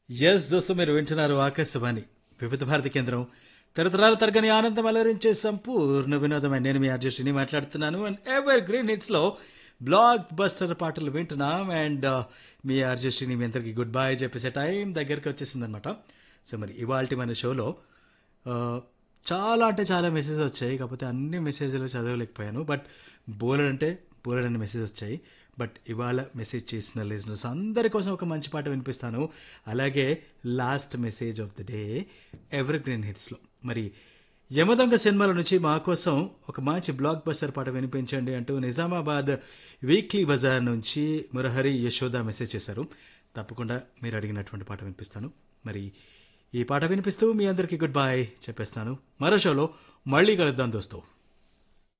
yes దోస్తు మీరు వింటున్నారు ఆకాశవాణి వివిధ భారతి కేంద్రం తరతరాల తరగని ఆనందం అలరించే సంపూర్ణ వినోదమైన నేను మీ ఆర్జస్టిని మాట్లాడుతున్నాను అండ్ ఎవర్ గ్రీన్ హిట్స్ లో బ్లాక్ బస్టర్ పాటలు వింటున్నాం అండ్ మీ ఆర్జస్టిని మీ అందరికి గుడ్ బై చెప్పేసే టైం దగ్గరికి వచ్చేసింది అనమాట సో మరి ఇవాళ మన షోలో ఆ, చాలా అంటే చాలా మెసేజ్ వచ్చాయి కాకపోతే అన్ని మెసేజ్లు చదవలేకపోయాను బట్ బోలెడ్ అంటే బోలెడ్ అనే మెసేజ్ వచ్చాయి బట్ ఇవాళ మెసేజ్ చేసిన లిజనర్స్ అందరి కోసం ఒక మంచి పాట వినిపిస్తాను అలాగే last message of the day evergreen హిట్స్లో మరి యమదొంగ సినిమాల నుంచి మా కోసం ఒక మంచి బ్లాక్ బస్టర్ పాట వినిపించండి అంటూ నిజామాబాద్ వీక్లీ బజార్ నుంచి మురహరి యశోద మెసేజ్ చేశారు తప్పకుండా మీరు అడిగినటువంటి పాట వినిపిస్తాను మరి ఈ పాట వినిపిస్తూ మీ అందరికీ గుడ్ బై చెప్పేస్తాను మరో షోలో మళ్ళీ కలుద్దాం దోస్తు